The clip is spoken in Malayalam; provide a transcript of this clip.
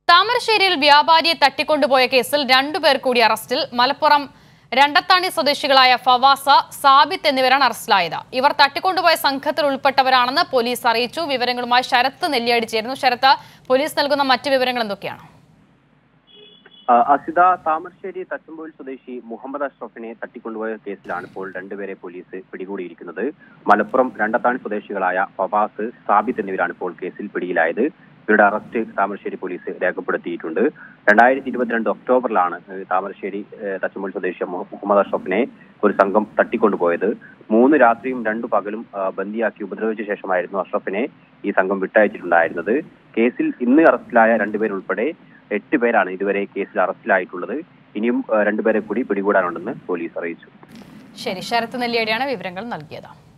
താമരശ്ശേരിയിൽ വ്യാപാരിയെ തട്ടിക്കൊണ്ടുപോയ കേസിൽ രണ്ടുപേർ കൂടി അറസ്റ്റിൽ മലപ്പുറം രണ്ടത്താണി സ്വദേശികളായ ഫവാസ സാബിത്ത് എന്നിവരാണ് അറസ്റ്റിലായത് ഇവർ തട്ടിക്കൊണ്ടുപോയ സംഘത്തിൽ ഉൾപ്പെട്ടവരാണെന്ന് പോലീസ് അറിയിച്ചു വിവരങ്ങളുമായി ശരത്ത് നെല്ലിയാടി ചേരുന്നു ശരത്ത് പോലീസ് നൽകുന്ന മറ്റു വിവരങ്ങൾ എന്തൊക്കെയാണ് ആ, അസിത താമരശ്ശേരി തച്ചമ്പോയിൽ സ്വദേശി മുഹമ്മദ് അഷ്റഫിനെ തട്ടിക്കൊണ്ടുപോയ കേസിലാണ് ഇപ്പോൾ രണ്ടുപേരെ പോലീസ് പിടികൂടിയിരിക്കുന്നത് മലപ്പുറം രണ്ടത്താണി സ്വദേശികളായ ഫവാസ് സാബിത്ത് എന്നിവരാണ് ഇപ്പോൾ കേസിൽ പിടിയിലായത് ഇവരുടെ അറസ്റ്റ് താമരശ്ശേരി പോലീസ് രേഖപ്പെടുത്തിയിട്ടുണ്ട് രണ്ടായിരത്തി ഇരുപത്തിരണ്ട് ഒക്ടോബറിലാണ് ഏഹ്, താമരശ്ശേരി ഏഹ്, തച്ചമ്പോയിൽ സ്വദേശി മു- മുഹമ്മദ് അഷ്റഫിനെ ഒരു സംഘം തട്ടിക്കൊണ്ടുപോയത് മൂന്ന് രാത്രിയും രണ്ടു പകലും ആ, ബന്ദിയാക്കി ഉപദ്രവിച്ച ശേഷമായിരുന്നു അഷ്റഫിനെ ഈ സംഘം വിട്ടയച്ചിട്ടുണ്ടായിരുന്നത് കേസിൽ ഇന്ന് അറസ്റ്റിലായ രണ്ടുപേരുൾപ്പെടെ എട്ട് പേരാണ് ഇതുവരെ കേസിൽ അറസ്റ്റിലായിട്ടുള്ളത് ഇനിയും ആ, രണ്ടുപേരെ കൂടി പിടികൂടാനുണ്ടെന്ന് പോലീസ് അറിയിച്ചു ശരി ശരത്ത് നെല്ലിയാടിയാണ് വിവരങ്ങൾ നൽകിയത്